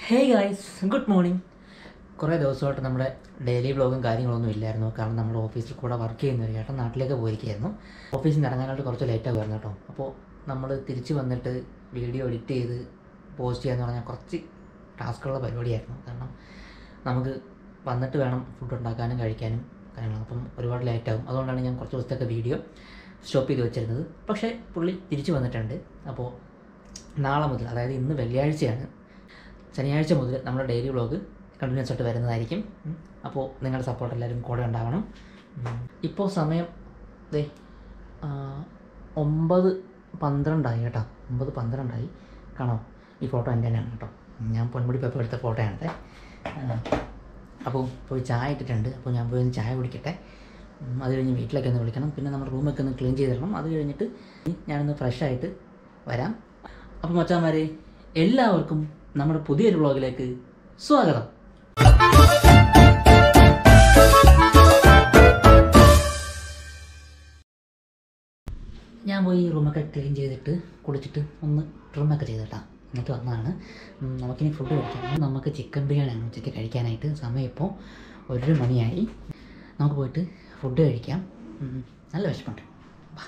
Hey guys good morning കുറേ ദിവസമായിട്ട് നമ്മുടെ ഡെയിലി വ്ളോഗും കാര്യങ്ങളൊന്നും ഇല്ലായിരുന്നു കാരണം നമ്മൾ ഓഫീസിൽ കൂടെ വർക്ക് ചെയ്യുന്ന ഒരു ചേട്ടൻ നാട്ടിലേക്ക് പോയിരിക്കുകയായിരുന്നു ഓഫീസിൽ നിന്ന് ഇറങ്ങാനായിട്ട് കുറച്ച് ലേറ്റായി വരുന്നു കേട്ടോ അപ്പോൾ നമ്മൾ തിരിച്ച് വന്നിട്ട് വീഡിയോ എഡിറ്റ് ചെയ്ത് പോസ്റ്റ് ചെയ്യാന്ന് പറഞ്ഞാൽ കുറച്ച് ടാസ്ക്കുള്ള പരിപാടിയായിരുന്നു കാരണം നമുക്ക് വന്നിട്ട് വേണം ഫുഡ് ഉണ്ടാക്കാനും കഴിക്കാനും കാര്യങ്ങൾ അപ്പം ഒരുപാട് ലേറ്റാവും അതുകൊണ്ടാണ് ഞാൻ കുറച്ച് ദിവസത്തേക്ക് വീഡിയോ സ്റ്റോപ്പ് ചെയ്ത് വെച്ചിരുന്നത് പക്ഷേ പുള്ളി തിരിച്ച് വന്നിട്ടുണ്ട് അപ്പോൾ നാളെ മുതൽ അതായത് ഇന്ന് വെള്ളിയാഴ്ചയാണ് ശനിയാഴ്ച മുതൽ നമ്മുടെ ഡെയിലി വ്ളോഗ് കണ്ടിന്യൂസ് ആയിട്ട് വരുന്നതായിരിക്കും ഉം. അപ്പോൾ നിങ്ങളുടെ സപ്പോർട്ട് എല്ലാവരും കൂടെ ഉണ്ടാവണം ഉം. ഇപ്പോൾ സമയം ദേ ആ, ഒമ്പത് പന്ത്രണ്ടായി കേട്ടോ ഒമ്പത് പന്ത്രണ്ടായി കാണോ ഈ ഫോട്ടോ എൻ്റെ തന്നെയാണ് കേട്ടോ ഞാൻ പൊന്മുടി പേപ്പർ എടുത്ത ഫോട്ടോയാണത് അപ്പോൾ പോയി ചായ ഇട്ടിട്ടുണ്ട് അപ്പോൾ ഞാൻ പോയി ഒന്ന് ചായ കുടിക്കട്ടെ ഉം, അത് കഴിഞ്ഞ് വീട്ടിലേക്ക് ഒന്ന് വിളിക്കണം പിന്നെ നമ്മുടെ റൂമൊക്കെ ഒന്ന് ക്ലീൻ ചെയ്തിടണം അത് കഴിഞ്ഞിട്ട് ഞാനൊന്ന് ഫ്രഷ് ആയിട്ട് വരാം അപ്പോൾ മച്ചാന്മാരെ എല്ലാവർക്കും നമ്മുടെ പുതിയൊരു വ്ളോഗിലേക്ക് സ്വാഗതം ഞാൻ പോയി റൂമൊക്കെ ക്ലീൻ ചെയ്തിട്ട് കുളിച്ചിട്ട് ഒന്ന് ട്രിമ്മൊക്കെ ചെയ്തിട്ടാ എന്നിട്ട് വന്നതാണ് ഉം, നമുക്കിനി ഫുഡ് കഴിക്കാം നമുക്ക് ചിക്കൻ ബിരിയാണിയാണ് ഉച്ചയ്ക്ക് കഴിക്കാനായിട്ട് സമയം ഇപ്പോൾ ഒരു മണിയായി നമുക്ക് പോയിട്ട് ഫുഡ് കഴിക്കാം ഉം, നല്ല വിശപ്പുണ്ട് വാ.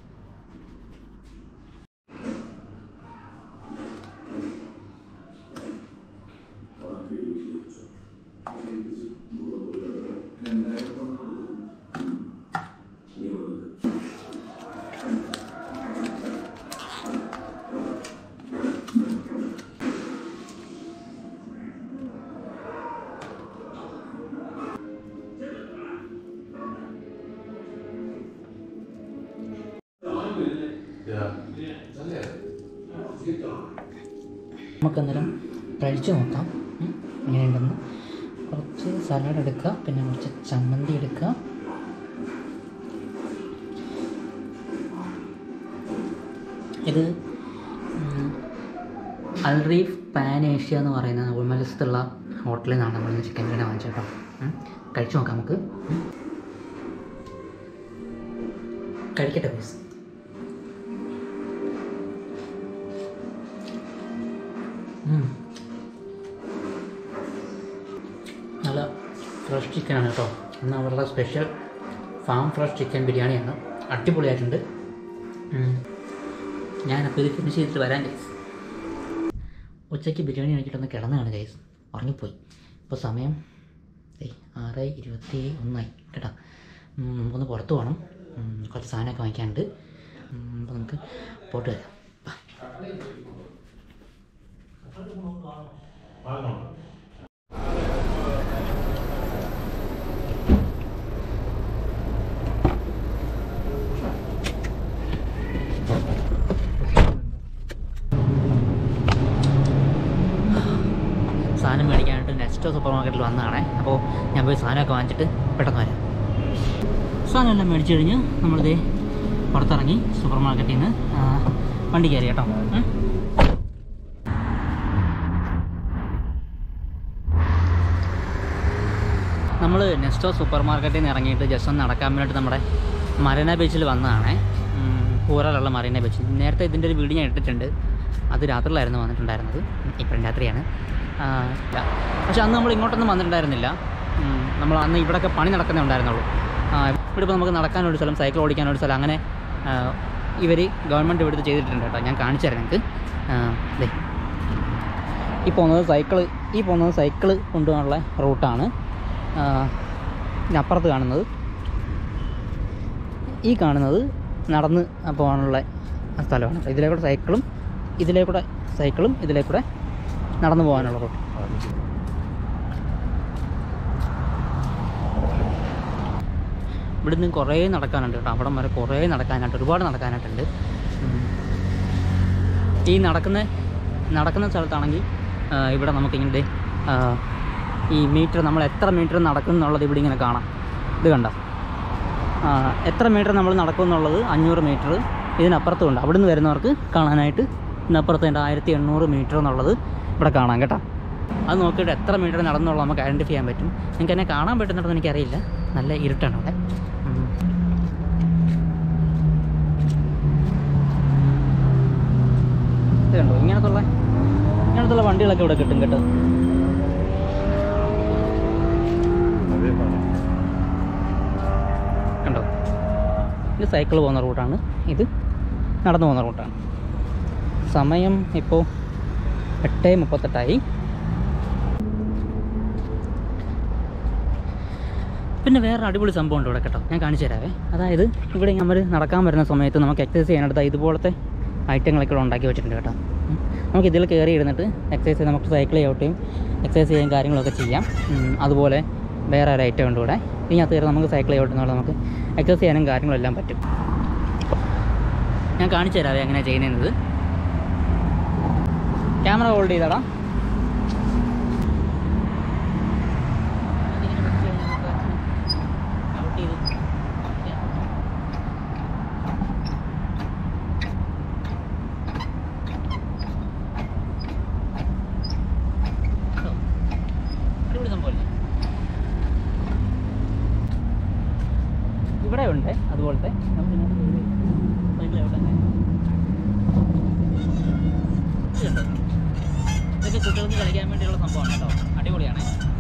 നമുക്ക് അന്നേരം കഴിച്ചു നോക്കാം ഉം, എങ്ങനെയുണ്ടെന്ന് കുറച്ച് സലാഡ് എടുക്കുക പിന്നെ കുറച്ച് ചമ്മന്തി എടുക്കുക ഇത് ഉം, അൽറീഫ് പാൻ ഏഷ്യ എന്ന് പറയുന്ന ഉൾമലസ്ഥത്തുള്ള ഹോട്ടലിൽ നിന്നാണ് നമ്മൾ ചിക്കൻ ബിരിയാണി വാങ്ങിച്ചത് കേട്ടോ ഉം, കഴിച്ചു നോക്കാം നമുക്ക് ഉം. കഴിക്കട്ടെ പ്ലീസ് ഉം. നല്ല ഫ്രഷ് ചിക്കനാണ് കേട്ടോ ഇന്ന് അവരുടെ സ്പെഷ്യൽ ഫാം ഫ്രഷ് ചിക്കൻ ബിരിയാണിയാണ് അടിപൊളിയായിട്ടുണ്ട് ഉം. ഞാനപ്പോൾ ഇത് ഫിനിഷ് ചെയ്തിട്ട് വരാൻ ഗൈസ് ഉച്ചയ്ക്ക് ബിരിയാണി കഴിച്ചിട്ടൊന്ന് കിടന്നതാണ് ഗൈസ് ഉറങ്ങിപ്പോയി ഇപ്പോൾ സമയം ഏയ് ആറ് ഇരുപത്തി ഒന്നായി കേട്ടോ ഉം, ഒന്ന് പുറത്ത് പോകണം ഉം, കുറച്ച് സാധനമൊക്കെ വാങ്ങിക്കാനുണ്ട് ഉം, അപ്പോൾ നമുക്ക് പോട്ട് വരാം വാ. സാധനം മേടിക്കാനായിട്ട് നെക്സ്റ്റ് സൂപ്പർ മാർക്കറ്റിൽ വന്നതാണേ അപ്പോൾ ഞാൻ പോയി സാധനമൊക്കെ വാങ്ങിച്ചിട്ട് പെട്ടെന്ന് വരാം സാധനമെല്ലാം മേടിച്ചു കഴിഞ്ഞ് നമ്മളിത് പുറത്തിറങ്ങി സൂപ്പർ മാർക്കറ്റിൽ നിന്ന് ആ, വണ്ടി കയറി കേട്ടോ ഉം. നമ്മൾ നെസ്റ്റോ സൂപ്പർ മാർക്കറ്റിൽ നിന്ന് ഇറങ്ങിയിട്ട് ജസ്റ്റ് ഒന്ന് നടക്കാൻ വേണ്ടിയിട്ട് നമ്മുടെ മറീന ബീച്ചിൽ വന്നതാണേ പൂറലുള്ള മറീന ബീച്ച് നേരത്തെ ഇതിൻ്റെ ഒരു വീഡിയോ ഞാൻ ഇട്ടിട്ടുണ്ട് അത് രാത്രിയിലായിരുന്നു വന്നിട്ടുണ്ടായിരുന്നത് ഇപ്പോഴും രാത്രിയാണ് ആ, ഇല്ല. പക്ഷെ അന്ന് നമ്മൾ ഇങ്ങോട്ടൊന്നും വന്നിട്ടുണ്ടായിരുന്നില്ല ഉം, നമ്മൾ അന്ന് ഇവിടെയൊക്കെ പണി നടക്കുന്നേ ഉണ്ടായിരുന്നുള്ളൂ ആ, ഇവിടെ ഇപ്പോൾ നമുക്ക് നടക്കാനൊരു സ്ഥലം സൈക്കിൾ ഓടിക്കാനൊരു സ്ഥലം അങ്ങനെ ഇവർ ഗവൺമെൻറ് ഇവിടുത്തെ ചെയ്തിട്ടുണ്ട് കേട്ടോ ഞാൻ കാണിച്ചു തരാം നിങ്ങൾക്ക് ദേ ഈ പോകുന്നത് സൈക്കിള് ഈ പോകുന്നത് സൈക്കിള് കൊണ്ടുപോകാനുള്ള റൂട്ടാണ് പിന്നെ അപ്പുറത്ത് കാണുന്നത് ഈ കാണുന്നത് നടന്ന് പോകാനുള്ള സ്ഥലമാണ് അപ്പോൾ ഇതിലേ കൂടെ സൈക്കിളും ഇതിലേ കൂടെ സൈക്കിളും ഇതിലേ കൂടെ നടന്നു പോകാനുള്ള റൂട്ട് ഇവിടുന്ന് കുറേ നടക്കാനുണ്ട് കേട്ടോ അവിടം വരെ കുറേ നടക്കാനായിട്ട് ഒരുപാട് നടക്കാനായിട്ടുണ്ട് ഉം. ഈ നടക്കുന്ന നടക്കുന്ന സ്ഥലത്താണെങ്കിൽ ആ, ഇവിടെ നമുക്കിങ്ങനെ ദേ, ആ, ഈ മീറ്റർ നമ്മൾ എത്ര മീറ്റർ നടക്കും എന്നുള്ളത് ഇവിടെ ഇങ്ങനെ കാണാം ഇത് കണ്ട എത്ര മീറ്റർ നമ്മൾ നടക്കും എന്നുള്ളത് അഞ്ഞൂറ് മീറ്റർ ഇതിനപ്പുറത്തും ഉണ്ട് അവിടെ നിന്ന് വരുന്നവർക്ക് കാണാനായിട്ട് ഇതിനപ്പുറത്ത് ഉണ്ട് ആയിരത്തി എണ്ണൂറ് മീറ്റർ എന്നുള്ളത് ഇവിടെ കാണാം കേട്ടോ അത് നോക്കിയിട്ട് എത്ര മീറ്റർ നടന്നുള്ളത് നമുക്ക് ഐഡൻറ്റിഫൈ ചെയ്യാൻ പറ്റും നിങ്ങൾക്ക് എന്നെ കാണാൻ പറ്റുന്നുണ്ടെന്ന് എനിക്കറിയില്ല നല്ല ഇരുട്ടാണ് അവിടെ ഉം. ഇത് കണ്ടോ ഇങ്ങനത്തുള്ള ഇങ്ങനത്തെ ഇതുപോലത്തുള്ള വണ്ടികളൊക്കെ ഇവിടെ കിട്ടും കേട്ടോ കണ്ടോ ഇത് സൈക്കിൾ പോകുന്ന റൂട്ടാണ് ഇത് നടന്നു പോകുന്ന റൂട്ടാണ് സമയം ഇപ്പോൾ എട്ട് മുപ്പത്തെട്ടായി പിന്നെ വേറെ അടിപൊളി സംഭവം ഉണ്ട് ഇവിടെ കേട്ടോ ഞാൻ കാണിച്ചു തരാവേ അതായത് ഇവിടെ നമ്മൾ നടക്കാൻ വരുന്ന സമയത്ത് നമുക്ക് എക്സസൈസ് ചെയ്യാനായിട്ട് ഇതുപോലത്തെ ഐറ്റങ്ങളൊക്കെ ഇവിടെ ഉണ്ടാക്കി വെച്ചിട്ടുണ്ട് കേട്ടോ ഉം. നമുക്ക് ഇതിൽ കയറി ഇരുന്നിട്ട് എക്സസൈസ് ചെയ്യാൻ നമുക്ക് സൈക്കിൾ ചവിട്ടുകയും എക്സസൈസ് ചെയ്യാൻ കാര്യങ്ങളൊക്കെ ചെയ്യാം ഉം. അതുപോലെ വേറെ ഒരു ഐറ്റം ഉണ്ട് ഇവിടെ ഇതിനകത്ത് കയറി നമുക്ക് സൈക്കിൾ ചവിട്ടുന്നതുകൊണ്ട് നമുക്ക് എക്സസൈസ് ചെയ്യാനും കാര്യങ്ങളെല്ലാം പറ്റും ഞാൻ കാണിച്ചു തരാവേ എങ്ങനെയാണ് ചെയ്യുന്നത് ക്യാമറ ഹോൾഡ് ചെയ്താടാ അടിപൊളി സംഭവമല്ലേ ഇവിടെ ഉണ്ട് അതുപോലത്തെ നമുക്ക് ഇതിനകത്ത് കയറി സൈഡിൽ എവിടെ ഉണ്ട്? ഇത് കണ്ടോ? ഇതൊക്കെ കുട്ടികൾക്ക് കളിക്കാൻ വേണ്ടിയുള്ള സംഭവമാണ് കേട്ടോ അടിപൊളിയാണ്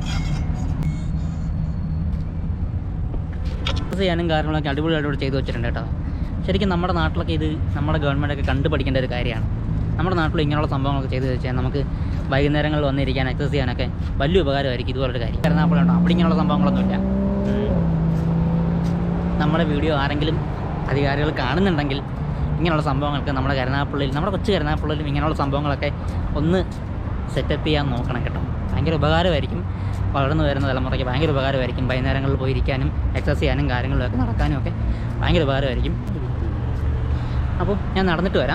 എക്സസൈസ് ചെയ്യാനും കാര്യങ്ങളൊക്കെ അടിപൊളിയായിട്ട് ഇവിടെ ചെയ്തു വെച്ചിട്ടുണ്ട് കേട്ടോ ശരിക്കും നമ്മുടെ നാട്ടിലൊക്കെ ഇത് നമ്മുടെ ഗവൺമെൻറ്റൊക്കെ കണ്ടു പഠിക്കേണ്ട ഒരു കാര്യമാണ് നമ്മുടെ നാട്ടിൽ ഇങ്ങനെയുള്ള സംഭവങ്ങളൊക്കെ ചെയ്തു വെച്ചാൽ നമുക്ക് വൈകുന്നേരങ്ങളിൽ വന്നിരിക്കാൻ എക്സസൈസ് ചെയ്യാനൊക്കെ വലിയ ഉപകാരമായിരിക്കും ഇതുപോലൊരു കാര്യം എറണാകുളം അവിടെ ഇങ്ങനെയുള്ള സംഭവങ്ങളൊന്നുമില്ല ഉം. നമ്മുടെ വീഡിയോ ആരെങ്കിലും അധികാരികൾ കാണുന്നുണ്ടെങ്കിൽ ഇങ്ങനെയുള്ള സംഭവങ്ങൾക്ക് നമ്മുടെ കരുനാഗപ്പള്ളിയിൽ നമ്മുടെ കൊച്ചു കരുനാഗപ്പള്ളിയിലും ഇങ്ങനെയുള്ള സംഭവങ്ങളൊക്കെ ഒന്ന് സെറ്റപ്പ് ചെയ്യാൻ നോക്കണം കേട്ടോ ഭയങ്കര ഉപകാരമായിരിക്കും വളർന്നു വരുന്ന തലമുറയ്ക്ക് ഭയങ്കര ഉപകാരമായിരിക്കും വൈകുന്നേരങ്ങളിൽ പോയി ഇരിക്കാനും എക്സസൈസ് ചെയ്യാനും കാര്യങ്ങളൊക്കെ നടക്കാനും ഒക്കെ ഭയങ്കര ഉപകാരമായിരിക്കും അപ്പോൾ ഞാൻ നടന്നിട്ട് വരാം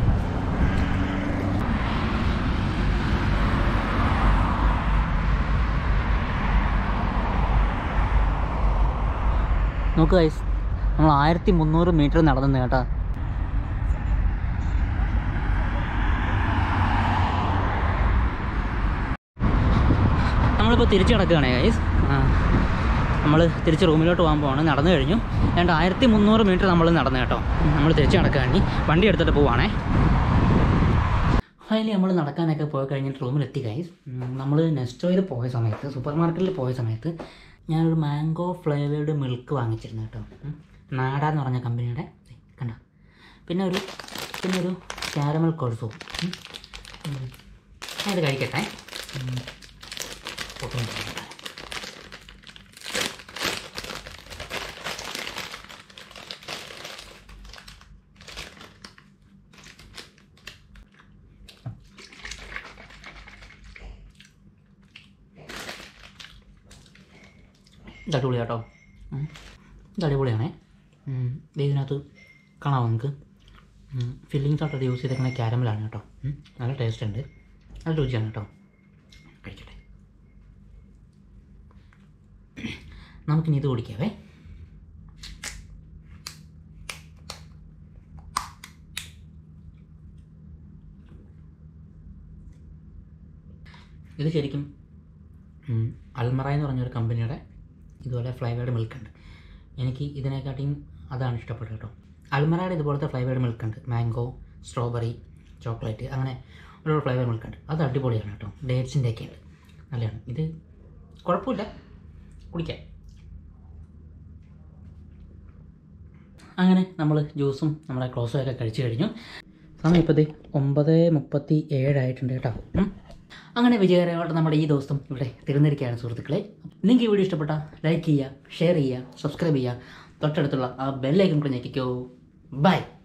നോക്ക് ഗൈസ് നമ്മൾ ആയിരത്തി മുന്നൂറ് മീറ്റർ നടന്നു കേട്ടോ നമ്മളിപ്പോൾ തിരിച്ച് കിടക്കുകയാണ് ഗൈസ് നമ്മൾ തിരിച്ച് റൂമിലോട്ട് പോകാൻ പോവാണ് നടന്നു കഴിഞ്ഞു രണ്ട് ആയിരത്തി മുന്നൂറ് മീറ്റർ നമ്മൾ നടന്നു കേട്ടോ നമ്മൾ തിരിച്ച് നടക്കുകയാണ് ഇനി വണ്ടി എടുത്തിട്ട് പോവാണേ ഫൈനലി നമ്മൾ നടക്കാനൊക്കെ പോയി കഴിഞ്ഞിട്ട് റൂമിലെത്തി ഗൈസ് നമ്മൾ നെസ്റ്റോയിൽ പോയ സമയത്ത് സൂപ്പർ മാർക്കറ്റിൽ പോയ സമയത്ത് ഞാനൊരു മാംഗോ ഫ്ലേവേർഡ് മിൽക്ക് വാങ്ങിച്ചിരുന്നു കേട്ടോ ഉം. നാട എന്ന് പറഞ്ഞ കമ്പനിയുടെ ദേ, കണ്ടോ പിന്നെ ഒരു പിന്നെ ഒരു കാരമൽ കൊഴുസവും ഞാനിത് കഴിക്കട്ടെ ഉം. ഫോട്ടോ എടുക്കാം. ഇത് അടിപൊളിയാണ് കേട്ടോ ഉം. ഇത് അടിപൊളിയാണേ ഉം. ദേ ഇതിനകത്ത് കാണാമോ നിങ്ങൾക്ക് ഫില്ലിങ്സ് ആയിട്ട് യൂസ് ചെയ്തേക്കുന്ന ക്യാരമലാണ് കേട്ടോ ഉം. നല്ല ടേസ്റ്റ് ഉണ്ട് നല്ല രുചിയാണ് കേട്ടോ കഴിക്കട്ടെ നമുക്കിനി ഇത് കുടിക്കാവേ ഇത് ശരിക്കും ഉം, അൽമറ എന്ന് പറഞ്ഞൊരു കമ്പനിയുടെ ഇതുപോലെ ഫ്ലേവേർഡ് മിൽക്ക് ഉണ്ട് എനിക്ക് ഇതിനെക്കാട്ടിയും അതാണ് ഇഷ്ടപ്പെട്ടത് കേട്ടോ അൽമറയുടെ ഇതുപോലത്തെ ഫ്ലേവേർഡ് മിൽക്ക് ഉണ്ട് മാംഗോ സ്ട്രോബെറി ചോക്ലേറ്റ് അങ്ങനെ ഒരു ഫ്ലേവർ മിൽക്ക് ഉണ്ട് അത് അടിപൊളിയാണ് കേട്ടോ ഡേറ്റ്സിൻ്റെ ഒക്കെ ഉണ്ട് നല്ലതാണ് ഇത് കുഴപ്പമില്ല കുടിക്കാം അങ്ങനെ നമ്മൾ ജ്യൂസും നമ്മുടെ ക്ലോസും ഒക്കെ കഴിച്ചു കഴിഞ്ഞു സമയം ഇപ്പോൾ ഒമ്പത് മുപ്പത്തി ഏഴായിട്ടുണ്ട് കേട്ടോ ഉം. അങ്ങനെ വിജയകരമായിട്ട് നമ്മുടെ ഈ ദിവസം ഇവിടെ തിരുന്നിരിക്കുകയാണ് സുഹൃത്തുക്കളെ നിങ്ങൾക്ക് ഈ വീഡിയോ ഇഷ്ടപ്പെട്ട ലൈക്ക് ചെയ്യുക ഷെയർ ചെയ്യുക സബ്സ്ക്രൈബ് ചെയ്യുക തൊട്ടടുത്തുള്ള ആ ബെല്ലൈക്കൺ കൂടെ ഞെക്കിക്കോ ബൈ